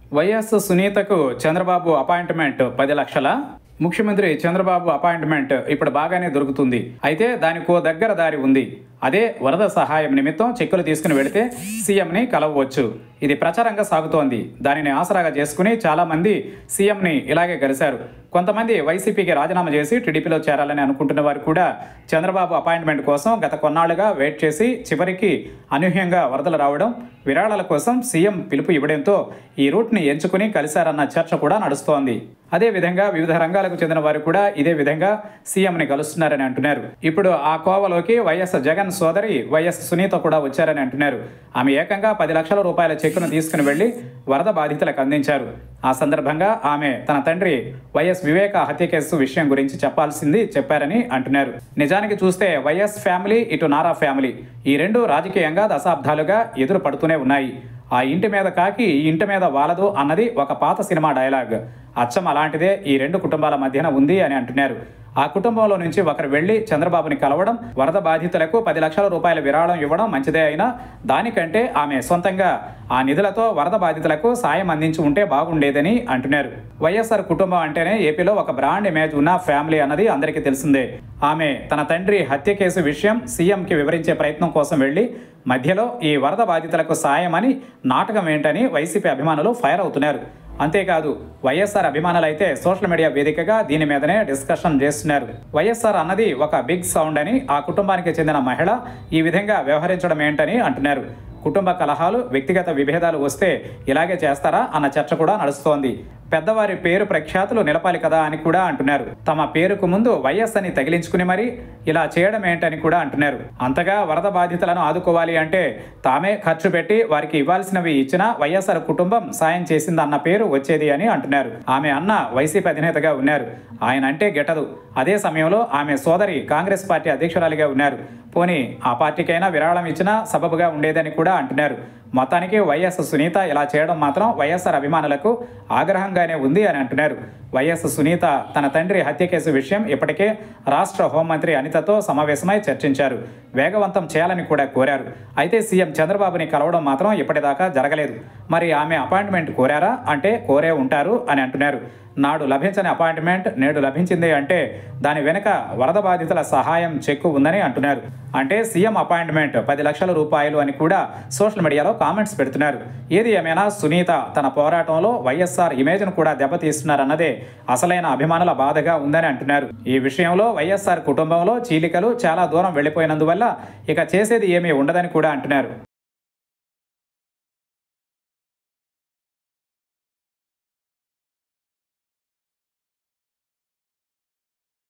YS సునీతకు Chandrababu appointment పది లక్షల ముఖ్యమంత్రి చంద్రబాబు అపాయింట్మెంట్ ఇప్పుడు బాగానే దొరుకుతుంది అయితే దానికో దగ్గర దారి ఉంది అదే వరద సహాయం నిమిత్తం చెక్కులు తీసుకుని వెళితే సీఎంని కలవవచ్చు ఇది ప్రచారంగా సాగుతోంది దానిని ఆసరాగా చేసుకుని చాలామంది సీఎంని ఇలాగే కలిశారు కొంతమంది వైసీపీకి రాజీనామా చేసి టీడీపీలో చేరాలని అనుకుంటున్న వారు కూడా చంద్రబాబు అపాయింట్మెంట్ కోసం గత కొన్నాళ్లుగా వెయిట్ చేసి చివరికి అనూహ్యంగా వరదలు రావడం విరాళాల కోసం సీఎం పిలుపు ఇవ్వడంతో ఈ రూట్ని ఎంచుకుని కలిశారన్న చర్చ కూడా నడుస్తోంది అదేవిధంగా వివిధ రంగాలకు చెందిన వారు కూడా ఇదే విధంగా సీఎంని కలుస్తున్నారని అంటున్నారు ఇప్పుడు ఆ కోవలోకి వైఎస్ జగన్ సోదరి వైఎస్ సునీత కూడా వచ్చారని అంటున్నారు ఆమె ఏకంగా పది లక్షల రూపాయల చెక్కును తీసుకుని వెళ్లి వరద బాధితులకు అందించారు ఆ సందర్భంగా ఆమె తన తండ్రి వైఎస్ వివేక హత్య కేసు విషయం గురించి చెప్పాల్సింది చెప్పారని అంటున్నారు నిజానికి చూస్తే వైఎస్ ఫ్యామిలీ ఇటు నారా ఫ్యామిలీ ఈ రెండు రాజకీయంగా దశాబ్దాలుగా ఎదురు పడుతూనే ఉన్నాయి ఆ ఇంటి మీద కాకి ఈ ఇంటి మీద వాలదు అన్నది ఒక పాత సినిమా డైలాగ్ అచ్చం అలాంటిదే ఈ రెండు కుటుంబాల మధ్యన ఉంది అని అంటున్నారు ఆ కుటుంబంలో నుంచి ఒకరు వెళ్లి చంద్రబాబుని కలవడం వరద బాధితులకు పది లక్షల రూపాయల విరాళం ఇవ్వడం మంచిదే అయినా దానికంటే ఆమె సొంతంగా ఆ నిధులతో వరద బాధితులకు సాయం అందించి ఉంటే బాగుండేదని అంటున్నారు వైఎస్ఆర్ కుటుంబం అంటేనే ఏపీలో ఒక బ్రాండ్ ఇమేజ్ ఉన్న ఫ్యామిలీ అన్నది అందరికీ తెలిసిందే ఆమె తన తండ్రి హత్య కేసు విషయం సీఎంకి వివరించే ప్రయత్నం కోసం వెళ్లి మధ్యలో ఈ వరద బాధితులకు సాయం అని నాటకం ఏంటని వైసీపీ అభిమానులు ఫైర్ అవుతున్నారు అంతేకాదు వైఎస్ఆర్ అభిమానులైతే సోషల్ మీడియా వేదికగా దీని మీదనే డిస్కషన్ చేస్తున్నారు వైఎస్ఆర్ అన్నది ఒక బిగ్ సౌండ్ అని ఆ కుటుంబానికి చెందిన మహిళ ఈ విధంగా వ్యవహరించడం ఏంటని అంటున్నారు కుటుంబ కలహాలు వ్యక్తిగత విభేదాలు వస్తే ఇలాగే చేస్తారా అన్న చర్చ కూడా నడుస్తోంది పెద్దవారి పేరు ప్రఖ్యాతులు నిలపాలి కదా అని కూడా అంటున్నారు తమ పేరుకు ముందు వైఎస్ అని తగిలించుకుని మరి ఇలా చేయడం ఏంటని కూడా అంటున్నారు అంతగా వరద బాధితులను ఆదుకోవాలి అంటే తామే ఖర్చు పెట్టి వారికి ఇవ్వాల్సినవి ఇచ్చినా వైఎస్ఆర్ కుటుంబం సాయం చేసిందన్న పేరు వచ్చేది అని అంటున్నారు ఆమె అన్న వైసీపీ అధినేతగా ఉన్నారు ఆయన అంటే గెటదు అదే సమయంలో ఆమె సోదరి కాంగ్రెస్ పార్టీ అధ్యక్షురాలిగా ఉన్నారు పోనీ ఆ పార్టీకైనా విరాళం ఇచ్చినా సబబుగా ఉండేదని కూడా అంటున్నారు మొత్తానికి వైఎస్ సునీత ఇలా చేయడం మాత్రం వైఎస్ఆర్ అభిమానులకు ఆగ్రహంగానే ఉంది అని అంటున్నారు వైఎస్ సునీత తన తండ్రి హత్య కేసు విషయం ఇప్పటికే రాష్ట్ర హోంమంత్రి అనితతో సమావేశమై చర్చించారు వేగవంతం చేయాలని కూడా కోరారు అయితే సీఎం చంద్రబాబుని కలవడం మాత్రం ఇప్పటిదాకా జరగలేదు మరి ఆమె అపాయింట్మెంట్ కోరారా అంటే కోరే ఉంటారు అని అంటున్నారు నాడు లభించని అపాయింట్మెంట్ నేడు లభించింది అంటే దాని వెనుక వరద బాధితుల సహాయం చెక్కు ఉందని అంటున్నారు అంటే సీఎం అపాయింట్మెంట్ పది లక్షల రూపాయలు అని కూడా సోషల్ మీడియాలో కామెంట్స్ పెడుతున్నారు ఏది ఏమైనా సునీత తన పోరాటంలో వైఎస్ఆర్ ఇమేజ్ను కూడా దెబ్బతీస్తున్నారన్నదే అసలైన అభిమానుల బాధగా ఉందని అంటున్నారు ఈ విషయంలో వైఎస్ఆర్ కుటుంబంలో చీలికలు చాలా దూరం వెళ్ళిపోయినందువల్ల ఇక చేసేది ఏమీ ఉండదని కూడా అంటున్నారు